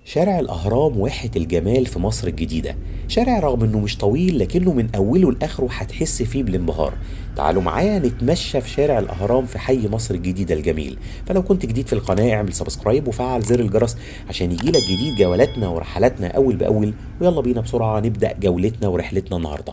شارع الأهرام واحة الجمال في مصر الجديدة شارع رغم انه مش طويل لكنه من اوله لاخره هتحس فيه بالانبهار تعالوا معايا نتمشى في شارع الاهرام في حي مصر الجديدة الجميل فلو كنت جديد في القناة اعمل سبسكرايب وفعل زر الجرس عشان يجيلك جديد جولاتنا ورحلاتنا اول باول ويلا بينا بسرعة نبدأ جولتنا ورحلتنا النهاردة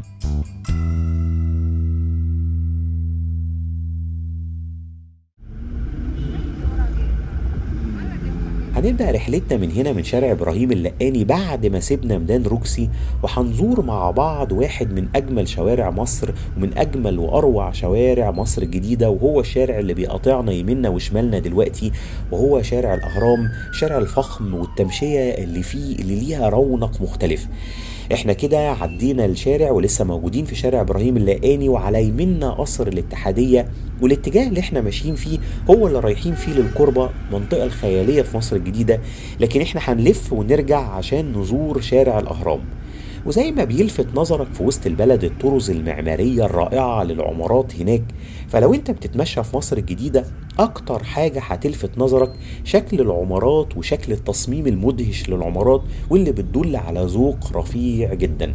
هنبدأ رحلتنا من هنا من شارع إبراهيم اللقاني بعد ما سيبنا ميدان روكسي وهنزور مع بعض واحد من أجمل شوارع مصر ومن أجمل وأروع شوارع مصر الجديدة وهو الشارع اللي بيقاطعنا يمنا وشمالنا دلوقتي وهو شارع الأهرام شارع الفخم والتمشية اللي فيه اللي ليها رونق مختلف احنا كده عدينا الشارع ولسه موجودين في شارع ابراهيم اللقاني وعلى يمنا قصر الاتحاديه والاتجاه اللي احنا ماشيين فيه هو اللي رايحين فيه للقربه منطقه الخياليه في مصر الجديده لكن احنا هنلف ونرجع عشان نزور شارع الاهرام وزي ما بيلفت نظرك في وسط البلد الطرز المعمارية الرائعة للعمارات هناك فلو انت بتتمشى في مصر الجديدة اكتر حاجة هتلفت نظرك شكل العمارات وشكل التصميم المدهش للعمارات واللي بتدل على ذوق رفيع جدا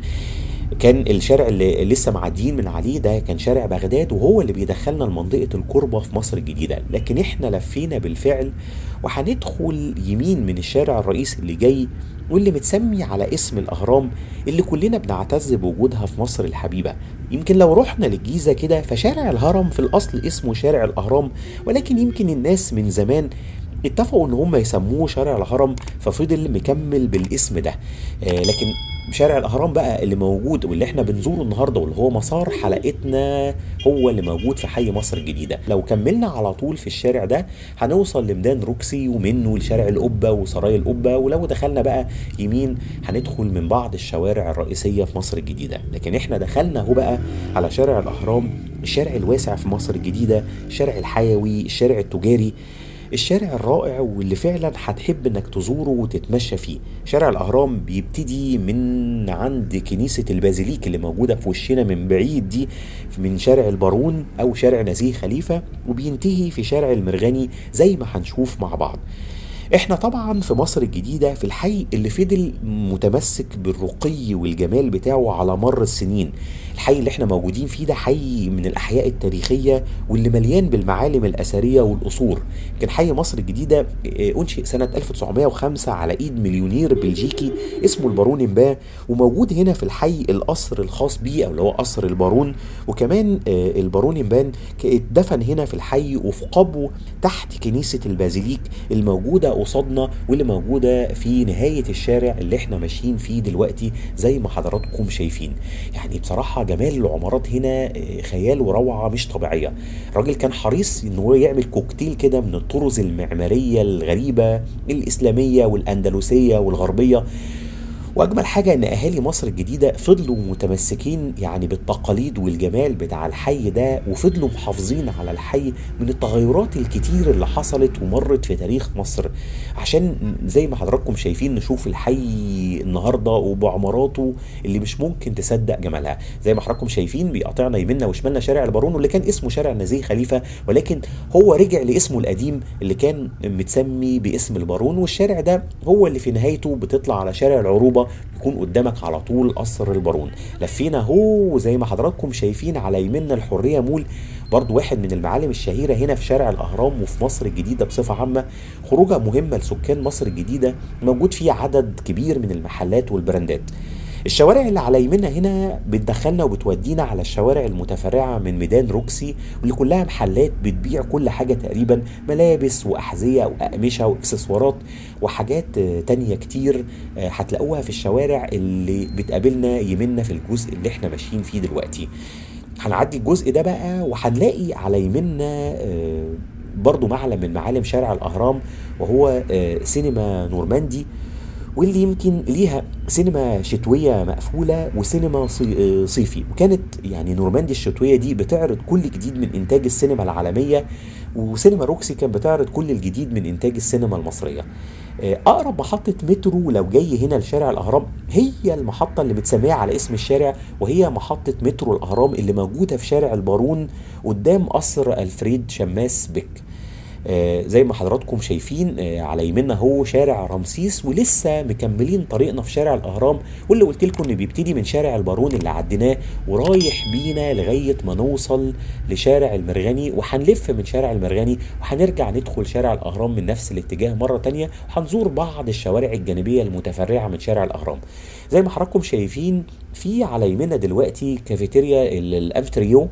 كان الشارع اللي لسه معديين من عليه ده كان شارع بغداد وهو اللي بيدخلنا لمنطقة الكربة في مصر الجديدة لكن احنا لفينا بالفعل وهندخل يمين من الشارع الرئيسي اللي جاي واللي متسمي على اسم الأهرام اللي كلنا بنعتز بوجودها في مصر الحبيبة يمكن لو رحنا للجيزة كده فشارع الهرم في الأصل اسمه شارع الأهرام ولكن يمكن الناس من زمان اتفقوا ان هم يسموه شارع الهرم ففضل مكمل بالاسم ده آه لكن شارع الاهرام بقى اللي موجود واللي احنا بنزوره النهارده واللي هو مسار حلقتنا هو اللي موجود في حي مصر الجديده لو كملنا على طول في الشارع ده هنوصل لميدان روكسي ومنه لشارع القبه وسراي القبه ولو دخلنا بقى يمين هندخل من بعض الشوارع الرئيسيه في مصر الجديده لكن احنا دخلنا اهو بقى على شارع الاهرام الشارع الواسع في مصر الجديده الشارع الحيوي الشارع التجاري الشارع الرائع واللي فعلا هتحب انك تزوره وتتمشى فيه شارع الاهرام بيبتدي من عند كنيسة البازيليك اللي موجودة في وشنا من بعيد دي من شارع البارون او شارع نزيه خليفة وبينتهي في شارع المرغني زي ما هنشوف مع بعض احنا طبعا في مصر الجديدة في الحي اللي فضل متمسك بالرقي والجمال بتاعه على مر السنين الحي اللي احنا موجودين فيه ده حي من الاحياء التاريخية واللي مليان بالمعالم الاثرية والقصور كان حي مصر الجديدة انشئ سنة 1905 على ايد مليونير بلجيكي اسمه البارون امبا وموجود هنا في الحي القصر الخاص بيه او اللي هو قصر البارون وكمان البارون امبان اتدفن هنا في الحي وفي قبو تحت كنيسة البازيليك الموجودة قصادنا واللي موجودة في نهاية الشارع اللي احنا ماشيين فيه دلوقتي زي ما حضراتكم شايفين يعني بصراحة جمال العمارات هنا خيال وروعة مش طبيعية الراجل كان حريص ان هو يعمل كوكتيل كده من الطرز المعمارية الغريبة الإسلامية والأندلسية والغربية واجمل حاجه ان اهالي مصر الجديده فضلوا متمسكين يعني بالتقاليد والجمال بتاع الحي ده وفضلوا محافظين على الحي من التغيرات الكتير اللي حصلت ومرت في تاريخ مصر عشان زي ما حضراتكم شايفين نشوف الحي النهارده وبعماراته اللي مش ممكن تصدق جمالها زي ما حضراتكم شايفين بيقاطعنا يمنا وشمالنا شارع البارون واللي كان اسمه شارع نزيه خليفه ولكن هو رجع لاسمه القديم اللي كان متسمي باسم البارون والشارع ده هو اللي في نهايته بتطلع على شارع العروبه يكون قدامك على طول قصر البارون لفينا هو زي ما حضراتكم شايفين على يميننا الحريه مول برضو واحد من المعالم الشهيره هنا في شارع الاهرام وفي مصر الجديده بصفه عامه خروجه مهمه لسكان مصر الجديده موجود فيه عدد كبير من المحلات والبراندات الشوارع اللي على يمنا هنا بتدخلنا وبتودينا على الشوارع المتفرعة من ميدان روكسي واللي كلها محلات بتبيع كل حاجة تقريبا ملابس وأحذية وأقمشة وإكسسوارات وحاجات تانية كتير هتلاقوها في الشوارع اللي بتقابلنا يمنا في الجزء اللي احنا ماشيين فيه دلوقتي هنعدي الجزء ده بقى وهنلاقي على يمنا برضو معلم من معالم شارع الأهرام وهو سينما نورماندي واللي يمكن ليها سينما شتوية مقفولة وسينما صيفي وكانت يعني نورماندي الشتوية دي بتعرض كل جديد من إنتاج السينما العالمية وسينما روكسي كان بتعرض كل الجديد من إنتاج السينما المصرية أقرب محطة مترو لو جاي هنا لشارع الأهرام هي المحطة اللي متسمية على اسم الشارع وهي محطة مترو الأهرام اللي موجودة في شارع البارون قدام قصر ألفريد شماس بك آه زي ما حضراتكم شايفين آه على يمنا هو شارع رمسيس ولسه مكملين طريقنا في شارع الاهرام واللي قلت لكم انه بيبتدي من شارع البارون اللي عديناه ورايح بينا لغايه ما نوصل لشارع المرغني وهنلف من شارع المرغني وهنرجع ندخل شارع الاهرام من نفس الاتجاه مره تانية وهنزور بعض الشوارع الجانبيه المتفرعه من شارع الاهرام زي ما حضراتكم شايفين في على يمنا دلوقتي كافيتيريا الامفتريو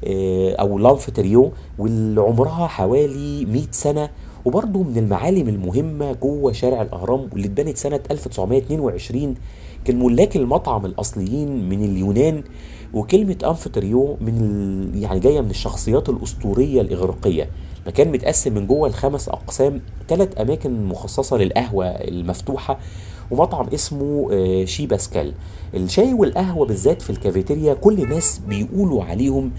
او لانفتريو واللي عمرها حوالي 100 سنه وبرضه من المعالم المهمة جوه شارع الأهرام واللي اتبنت سنة 1922 كان ملاك المطعم الأصليين من اليونان وكلمة أنفتريو من ال... يعني جاية من الشخصيات الأسطورية الإغريقية مكان متقسم من جوه لخمس أقسام ثلاث أماكن مخصصة للقهوة المفتوحة ومطعم اسمه شي باسكال الشاي والقهوه بالذات في الكافيتيريا كل الناس بيقولوا عليهم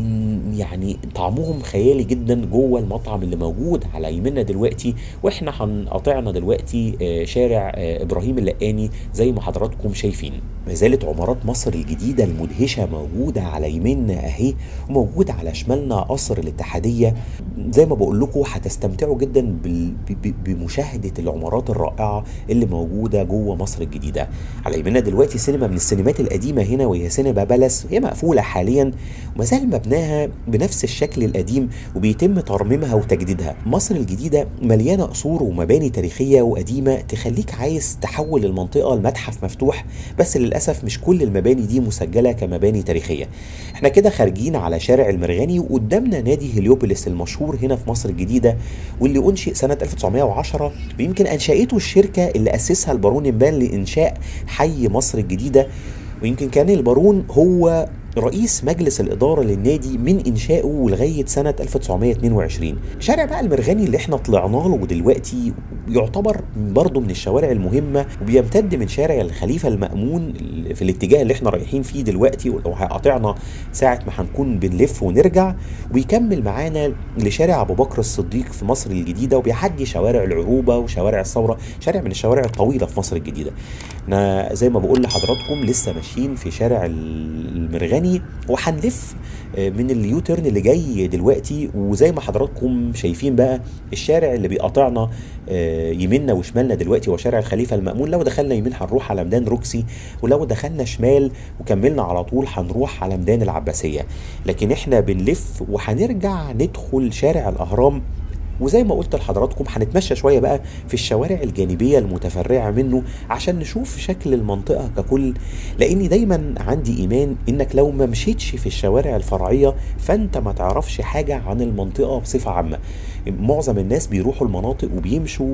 يعني طعمهم خيالي جدا جوه المطعم اللي موجود على يمنا دلوقتي واحنا هنقاطعنا دلوقتي شارع ابراهيم اللقاني زي ما حضراتكم شايفين ما زالت عمارات مصر الجديده المدهشه موجوده على يمنا اهي وموجود على شمالنا قصر الاتحاديه زي ما بقول لكم هتستمتعوا جدا بمشاهده العمارات الرائعه اللي موجوده جوه مصر الجديده على يمنا دلوقتي سينما من السينمات القديمه هنا وهي سينما بلس هي مقفوله حاليا وما زال مبناها بنفس الشكل القديم وبيتم ترميمها وتجديدها مصر الجديده مليانه قصور ومباني تاريخيه وقديمه تخليك عايز تحول المنطقه لمتحف مفتوح بس للاسف مش كل المباني دي مسجله كمباني تاريخيه احنا كده خارجين على شارع المرغني وقدامنا نادي هليوبوليس المشهور هنا في مصر الجديده واللي انشئ سنه 1910 ويمكن انشأته الشركه اللي اسسها البارون امبان لانشاء حي مصر الجديده ويمكن كان البارون هو رئيس مجلس الإدارة للنادي من إنشائه لغاية سنة 1922 شارع بقى المرغني اللي احنا طلعنا له دلوقتي يعتبر برضه من الشوارع المهمة وبيمتد من شارع الخليفة المأمون في الاتجاه اللي احنا رايحين فيه دلوقتي ولو هيقاطعنا ساعة ما هنكون بنلف ونرجع وبيكمل معانا لشارع أبو بكر الصديق في مصر الجديدة وبيعدي شوارع العروبة وشوارع الثورة شارع من الشوارع الطويلة في مصر الجديدة احنا زي ما بقول لحضراتكم لسه ماشيين في شارع المرغني تاني وهنلف من اليوترن اللي جاي دلوقتي وزي ما حضراتكم شايفين بقى الشارع اللي بيقاطعنا يمنا وشمالنا دلوقتي هو شارع الخليفه المامون لو دخلنا يمين هنروح على ميدان روكسي ولو دخلنا شمال وكملنا على طول هنروح على ميدان العباسيه لكن احنا بنلف وهنرجع ندخل شارع الاهرام وزي ما قلت لحضراتكم هنتمشى شويه بقى في الشوارع الجانبيه المتفرعه منه عشان نشوف شكل المنطقه ككل لاني دايما عندي ايمان انك لو ما مشيتش في الشوارع الفرعيه فانت ما تعرفش حاجه عن المنطقه بصفه عامه معظم الناس بيروحوا المناطق وبيمشوا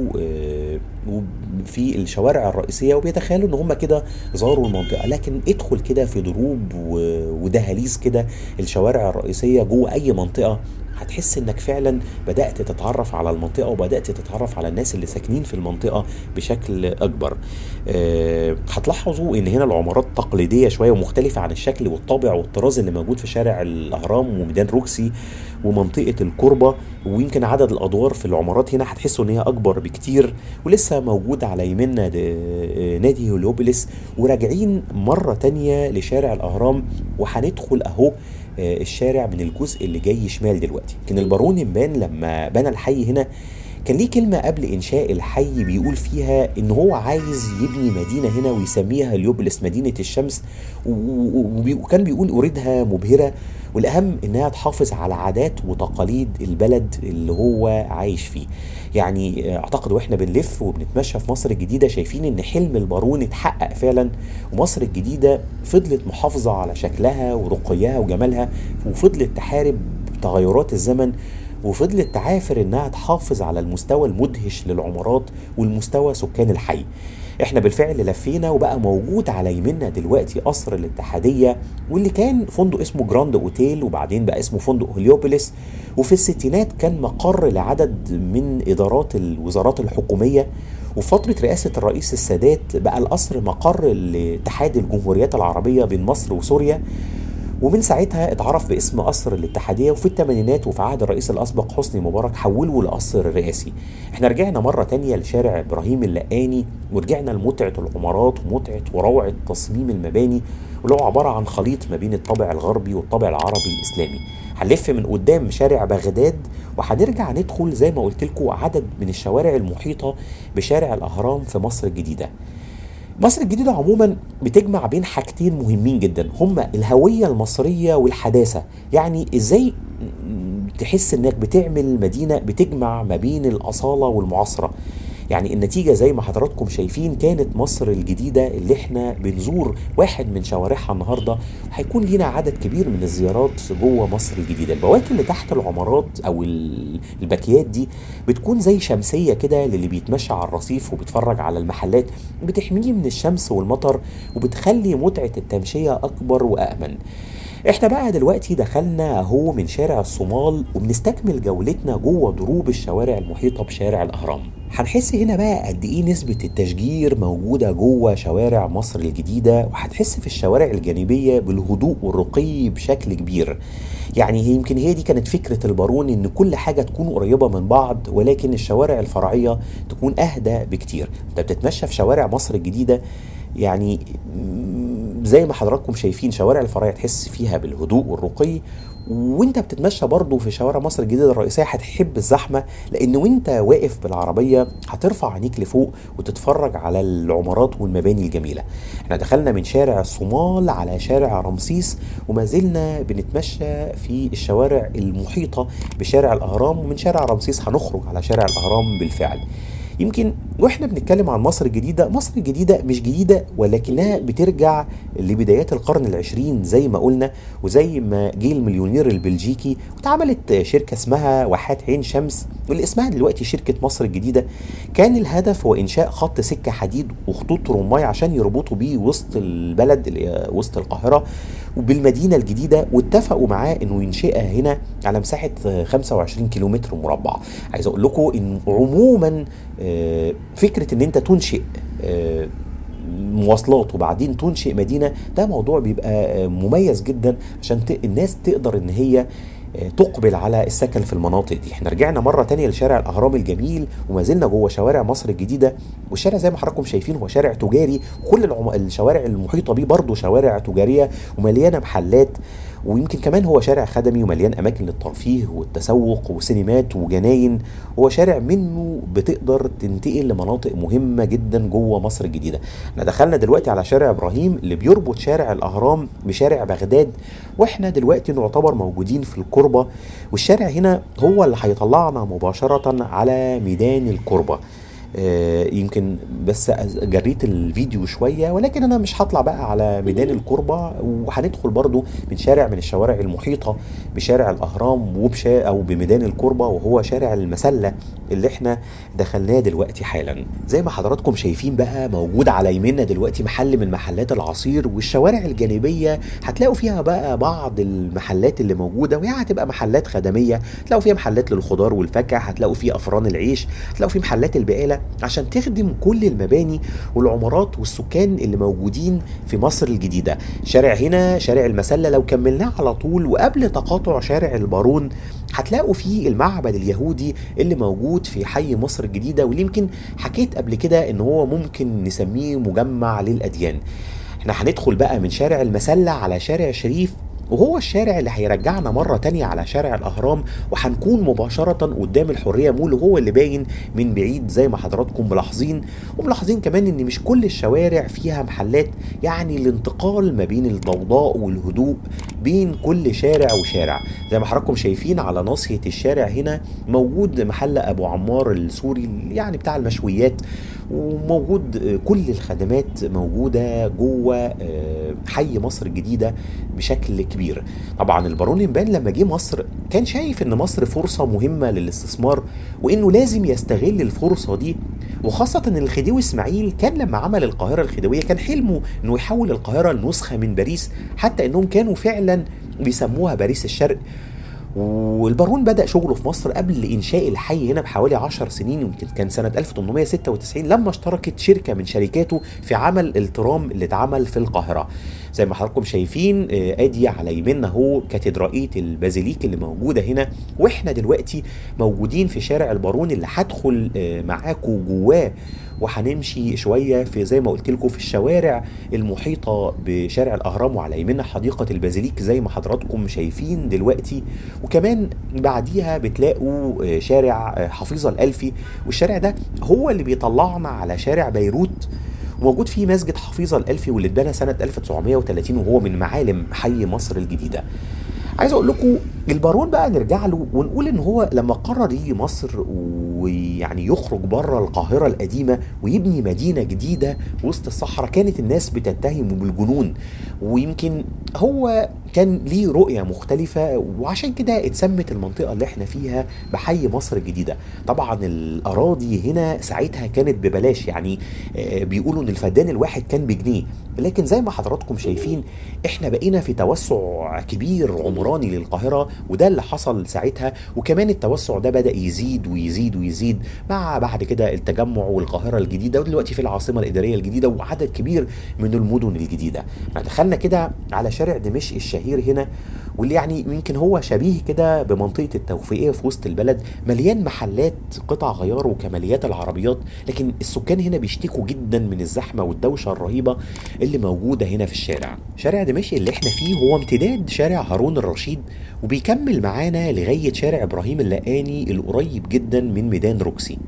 في الشوارع الرئيسيه وبيتخيلوا ان هم كده زاروا المنطقه لكن ادخل كده في دروب ودهاليز كده الشوارع الرئيسيه جوه اي منطقه هتحس انك فعلا بدات تتعرف على المنطقه وبدات تتعرف على الناس اللي ساكنين في المنطقه بشكل اكبر أه هتلاحظوا ان هنا العمارات تقليديه شويه ومختلفه عن الشكل والطابع والطراز اللي موجود في شارع الاهرام وميدان روكسي ومنطقه الكربه ويمكن عدد الادوار في العمارات هنا هتحسوا ان هي اكبر بكتير ولسه موجود على يمنا نادي هوليوبوليس وراجعين مره تانية لشارع الاهرام وهندخل اهو الشارع من الجزء اللي جاي شمال دلوقتي كان البارون امبان لما بنى الحي هنا كان ليه كلمة قبل إنشاء الحي بيقول فيها إن هو عايز يبني مدينة هنا ويسميها اليوبلس مدينة الشمس وكان بيقول أريدها مبهرة والأهم إنها تحافظ على عادات وتقاليد البلد اللي هو عايش فيه يعني أعتقد وإحنا بنلف وبنتمشى في مصر الجديدة شايفين إن حلم البارون اتحقق فعلا ومصر الجديدة فضلت محافظة على شكلها ورقيها وجمالها وفضلت تحارب تغيرات الزمن وفضلت تعافر انها تحافظ على المستوى المدهش للعمارات والمستوى سكان الحي احنا بالفعل لفينا وبقى موجود على يمنا دلوقتي قصر الاتحادية واللي كان فندق اسمه جراند اوتيل وبعدين بقى اسمه فندق هليوبوليس وفي الستينات كان مقر لعدد من ادارات الوزارات الحكومية وفي فترة رئاسة الرئيس السادات بقى القصر مقر لاتحاد الجمهوريات العربية بين مصر وسوريا ومن ساعتها اتعرف باسم قصر الاتحاديه وفي الثمانينات وفي عهد الرئيس الاسبق حسني مبارك حوله لقصر الرئاسي احنا رجعنا مره تانية لشارع ابراهيم اللقاني ورجعنا لمتعه العمارات ومتعه وروعه تصميم المباني واللي هو عباره عن خليط ما بين الطابع الغربي والطابع العربي الاسلامي هنلف من قدام شارع بغداد وهنرجع ندخل زي ما قلت لكم عدد من الشوارع المحيطه بشارع الاهرام في مصر الجديده مصر الجديدة عموما بتجمع بين حاجتين مهمين جدا هما الهوية المصرية والحداثة يعني ازاي تحس انك بتعمل مدينة بتجمع ما بين الأصالة والمعاصرة يعني النتيجة زي ما حضراتكم شايفين كانت مصر الجديدة اللي احنا بنزور واحد من شوارعها النهاردة هيكون لينا عدد كبير من الزيارات جوه مصر الجديدة البواكي اللي تحت العمارات او الباكيات دي بتكون زي شمسية كده للي بيتمشى على الرصيف وبيتفرج على المحلات بتحميه من الشمس والمطر وبتخلي متعة التمشية أكبر وأأمن احنا بقى دلوقتي دخلنا اهو من شارع الصومال وبنستكمل جولتنا جوه دروب الشوارع المحيطه بشارع الاهرام هنحس هنا بقى قد ايه نسبة التشجير موجودة جوه شوارع مصر الجديدة وهتحس في الشوارع الجانبية بالهدوء والرقي بشكل كبير يعني هي يمكن هي دي كانت فكرة البارون ان كل حاجة تكون قريبة من بعض ولكن الشوارع الفرعية تكون اهدى بكتير انت بتتمشى في شوارع مصر الجديدة يعني زي ما حضراتكم شايفين شوارع الفرعية تحس فيها بالهدوء والرقي وانت بتتمشى برضه في شوارع مصر الجديده الرئيسيه هتحب الزحمه لان وانت واقف بالعربيه هترفع عينيك لفوق وتتفرج على العمارات والمباني الجميله احنا دخلنا من شارع الصومال على شارع رمسيس وما زلنا بنتمشى في الشوارع المحيطه بشارع الاهرام ومن شارع رمسيس هنخرج على شارع الاهرام بالفعل يمكن واحنا بنتكلم عن مصر الجديده مصر الجديده مش جديده ولكنها بترجع لبدايات القرن العشرين زي ما قلنا وزي ما جه المليونير البلجيكي واتعملت شركه اسمها واحات عين شمس واللي اسمها دلوقتي شركه مصر الجديده كان الهدف هو انشاء خط سكه حديد وخطوط رماي عشان يربطوا بيه وسط البلد اللي وسط القاهره وبالمدينه الجديده واتفقوا معاه انه ينشئها هنا على مساحه 25 كيلومتر مربع عايز اقول لكم ان عموما فكره ان انت تنشئ مواصلات وبعدين تنشئ مدينه ده موضوع بيبقى مميز جدا عشان الناس تقدر ان هي تقبل على السكن في المناطق دي احنا رجعنا مره تانية لشارع الاهرام الجميل وما زلنا جوه شوارع مصر الجديده والشارع زي ما حضراتكم شايفين هو شارع تجاري وكل العم... الشوارع المحيطه بيه برضه شوارع تجاريه ومليانه محلات ويمكن كمان هو شارع خدمي ومليان اماكن للترفيه والتسوق وسينمات وجناين هو شارع منه بتقدر تنتقل لمناطق مهمه جدا جوه مصر الجديده احنا دخلنا دلوقتي على شارع ابراهيم اللي بيربط شارع الاهرام بشارع بغداد واحنا دلوقتي نعتبر موجودين في الكربه والشارع هنا هو اللي هيطلعنا مباشره على ميدان الكربه آه يمكن بس جريت الفيديو شوية ولكن أنا مش هطلع بقى على ميدان الكربة وهندخل برضو من شارع من الشوارع المحيطة بشارع الأهرام وبشا أو بميدان الكربة وهو شارع المسلة اللي احنا دخلناه دلوقتي حالا زي ما حضراتكم شايفين بقى موجود على يميننا دلوقتي محل من محلات العصير والشوارع الجانبية هتلاقوا فيها بقى بعض المحلات اللي موجودة وهي هتبقى محلات خدمية هتلاقوا فيها محلات للخضار والفاكهة هتلاقوا فيه أفران العيش هتلاقوا فيه محلات البقالة عشان تخدم كل المباني والعمارات والسكان اللي موجودين في مصر الجديدة شارع هنا شارع المسلة لو كملناه على طول وقبل تقاطع شارع البارون هتلاقوا فيه المعبد اليهودي اللي موجود في حي مصر الجديدة واللي يمكن حكيت قبل كده ان هو ممكن نسميه مجمع للأديان احنا هندخل بقى من شارع المسلة على شارع شريف وهو الشارع اللي هيرجعنا مرة تانية على شارع الأهرام وهنكون مباشرة قدام الحرية مول وهو اللي باين من بعيد زي ما حضراتكم ملاحظين وملاحظين كمان إن مش كل الشوارع فيها محلات يعني الانتقال ما بين الضوضاء والهدوء بين كل شارع وشارع زي ما حضراتكم شايفين على ناصية الشارع هنا موجود محل أبو عمار السوري يعني بتاع المشويات وموجود كل الخدمات موجودة جوه حي مصر الجديدة بشكل كبير طبعا البارون امبان لما جه مصر كان شايف ان مصر فرصة مهمة للاستثمار وانه لازم يستغل الفرصة دي وخاصة ان الخديوي اسماعيل كان لما عمل القاهرة الخديوية كان حلمه انه يحول القاهرة لنسخة من باريس حتى انهم كانوا فعلا بيسموها باريس الشرق والبارون بدأ شغله في مصر قبل إنشاء الحي هنا بحوالي 10 سنين يمكن كان سنة 1896 لما اشتركت شركة من شركاته في عمل الترام اللي اتعمل في القاهرة زي ما حضراتكم شايفين آه، ادي على يميننا اهو كاتدرائية البازيليك اللي موجودة هنا واحنا دلوقتي موجودين في شارع البارون اللي هدخل آه، معاكم جواه وهنمشي شويه في زي ما قلت لكم في الشوارع المحيطه بشارع الاهرام وعلى يميننا حديقه البازيليك زي ما حضراتكم شايفين دلوقتي وكمان بعديها بتلاقوا آه، شارع آه، حفيظه الالفي والشارع ده هو اللي بيطلعنا على شارع بيروت وموجود فيه مسجد حفيظه الالفي واللي اتبنى سنه 1930 وهو من معالم حي مصر الجديده عايز اقول لكم البارون بقى نرجع له ونقول ان هو لما قرر يجي مصر ويعني يخرج بره القاهره القديمه ويبني مدينه جديده وسط الصحراء كانت الناس بتتهمه بالجنون ويمكن هو كان ليه رؤيه مختلفه وعشان كده اتسمت المنطقه اللي احنا فيها بحي مصر الجديده طبعا الاراضي هنا ساعتها كانت ببلاش يعني آه، بيقولوا ان الفدان الواحد كان بجنيه لكن زي ما حضراتكم شايفين احنا بقينا في توسع كبير عمراني للقاهره وده اللي حصل ساعتها وكمان التوسع ده بدا يزيد ويزيد ويزيد مع بعد كده التجمع والقاهره الجديده ودلوقتي في العاصمه الاداريه الجديده وعدد كبير من المدن الجديده احنا دخلنا كده على شارع دمشق الشهير هنا واللي يعني يمكن هو شبيه كده بمنطقه التوفيقيه في وسط البلد مليان محلات قطع غيار وكماليات العربيات لكن السكان هنا بيشتكوا جدا من الزحمه والدوشه الرهيبه اللي موجوده هنا في الشارع شارع دمشق اللي احنا فيه هو امتداد شارع هارون الرشيد وبيكمل معانا لغايه شارع ابراهيم اللقاني القريب جدا من ميدان روكسي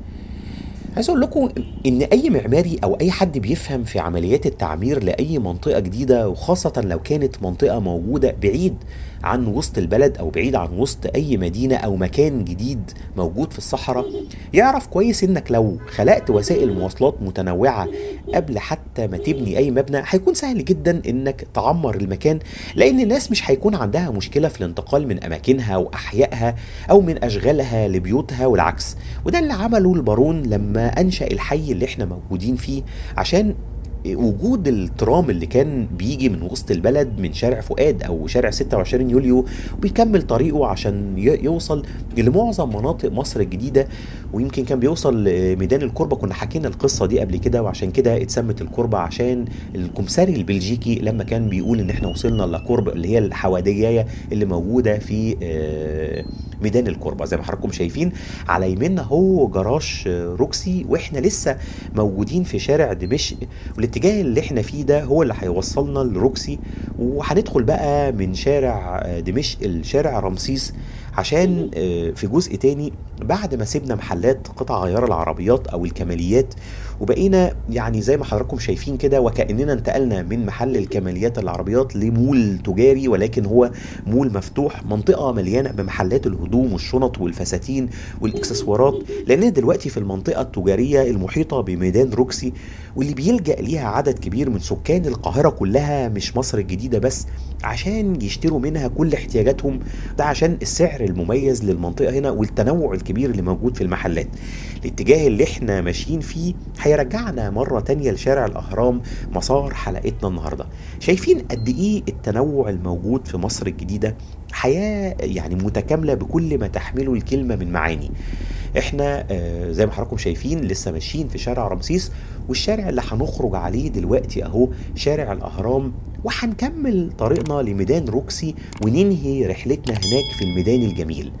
عايز اقول لكم ان اي معماري او اي حد بيفهم في عمليات التعمير لاي منطقه جديده وخاصه لو كانت منطقه موجوده بعيد عن وسط البلد او بعيد عن وسط اي مدينه او مكان جديد موجود في الصحراء يعرف كويس انك لو خلقت وسائل مواصلات متنوعه قبل حتى ما تبني اي مبنى هيكون سهل جدا انك تعمر المكان لان الناس مش هيكون عندها مشكله في الانتقال من اماكنها واحيائها او من اشغالها لبيوتها والعكس وده اللي عمله البارون لما انشا الحي اللي احنا موجودين فيه عشان وجود الترام اللي كان بيجي من وسط البلد من شارع فؤاد او شارع 26 يوليو وبيكمل طريقه عشان ي- يوصل لمعظم مناطق مصر الجديده ويمكن كان بيوصل لميدان الكربه كنا حكينا القصه دي قبل كده وعشان كده اتسمت الكربه عشان الكمساري البلجيكي لما كان بيقول ان احنا وصلنا لكرب اللي هي الحوادية اللي موجوده في آه، ميدان الكربه زي ما حضراتكم شايفين على يميننا هو جراج آه، روكسي واحنا لسه موجودين في شارع دمشق والاتجاه اللي احنا فيه ده هو اللي هيوصلنا لروكسي وهندخل بقى من شارع آه، دمشق لشارع رمسيس عشان آه، في جزء تاني بعد ما سيبنا محلات قطع غيار العربيات او الكماليات وبقينا يعني زي ما حضراتكم شايفين كده وكاننا انتقلنا من محل الكماليات العربيات لمول تجاري ولكن هو مول مفتوح منطقه مليانه بمحلات الهدوم والشنط والفساتين والاكسسوارات لاننا دلوقتي في المنطقه التجاريه المحيطه بميدان روكسي واللي بيلجا ليها عدد كبير من سكان القاهره كلها مش مصر الجديده بس عشان يشتروا منها كل احتياجاتهم ده عشان السعر المميز للمنطقه هنا والتنوع الكبير اللي موجود في المحلات الاتجاه اللي احنا ماشيين فيه هيرجعنا مرة تانية لشارع الأهرام مسار حلقتنا النهاردة شايفين قد إيه التنوع الموجود في مصر الجديدة حياة يعني متكاملة بكل ما تحمله الكلمة من معاني احنا آه، زي ما حضراتكم شايفين لسه ماشيين في شارع رمسيس والشارع اللي هنخرج عليه دلوقتي اهو شارع الاهرام وهنكمل طريقنا لميدان روكسي وننهي رحلتنا هناك في الميدان الجميل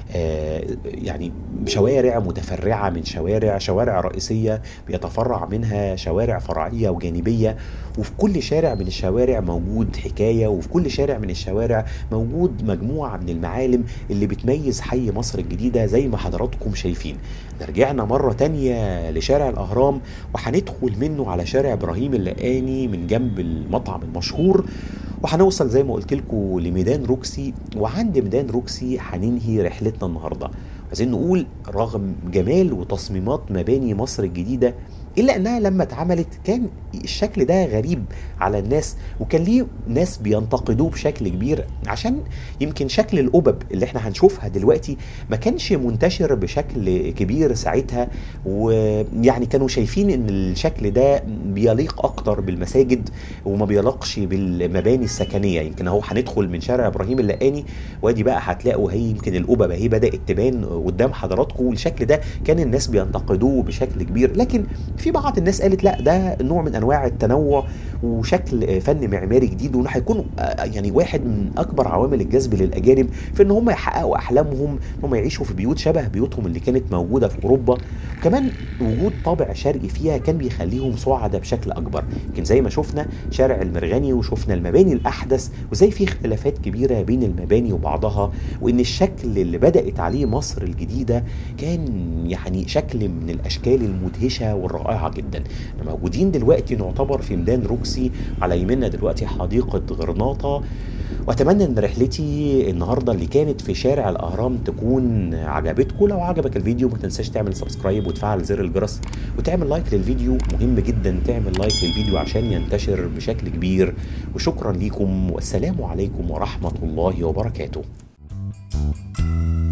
آه، يعني شوارع متفرعة من شوارع شوارع رئيسية بيتفرع منها شوارع فرعية وجانبية وفي كل شارع من الشوارع موجود حكاية وفي كل شارع من الشوارع موجود مجموعة من المعالم اللي بتميز حي مصر الجديدة زي ما حضراتكم شايفين رجعنا مرة تانية لشارع الأهرام وهندخل منه على شارع إبراهيم اللقاني من جنب المطعم المشهور وهنوصل زي ما قلت لكم لميدان روكسي وعند ميدان روكسي هننهي رحلتنا النهارده عايزين نقول رغم جمال وتصميمات مباني مصر الجديده الا انها لما اتعملت كان الشكل ده غريب على الناس وكان ليه ناس بينتقدوه بشكل كبير عشان يمكن شكل القبب اللي احنا هنشوفها دلوقتي ما كانش منتشر بشكل كبير ساعتها ويعني كانوا شايفين ان الشكل ده بيليق اكتر بالمساجد وما بيليقش بالمباني السكنيه يمكن اهو هندخل من شارع ابراهيم اللقاني وادي بقى هتلاقوا هي يمكن القبب اهي بدات تبان قدام حضراتكم والشكل ده كان الناس بينتقدوه بشكل كبير لكن في بعض الناس قالت لا ده نوع من انواع التنوع وشكل فن معماري جديد وانه هيكون يعني واحد من اكبر عوامل الجذب للاجانب في ان هم يحققوا احلامهم ان هم يعيشوا في بيوت شبه بيوتهم اللي كانت موجوده في اوروبا كمان وجود طابع شرقي فيها كان بيخليهم سعداء بشكل اكبر يمكن زي ما شفنا شارع المرغني وشفنا المباني الاحدث وزي في اختلافات كبيره بين المباني وبعضها وان الشكل اللي بدات عليه مصر الجديده كان يعني شكل من الاشكال المدهشه والرائعه جدا احنا موجودين دلوقتي نعتبر في ميدان روكسي على يمنا دلوقتي حديقه غرناطه واتمنى ان رحلتي النهارده اللي كانت في شارع الاهرام تكون عجبتكم لو عجبك الفيديو ما تنساش تعمل سبسكرايب وتفعل زر الجرس وتعمل لايك للفيديو مهم جدا تعمل لايك للفيديو عشان ينتشر بشكل كبير وشكرا لكم والسلام عليكم ورحمه الله وبركاته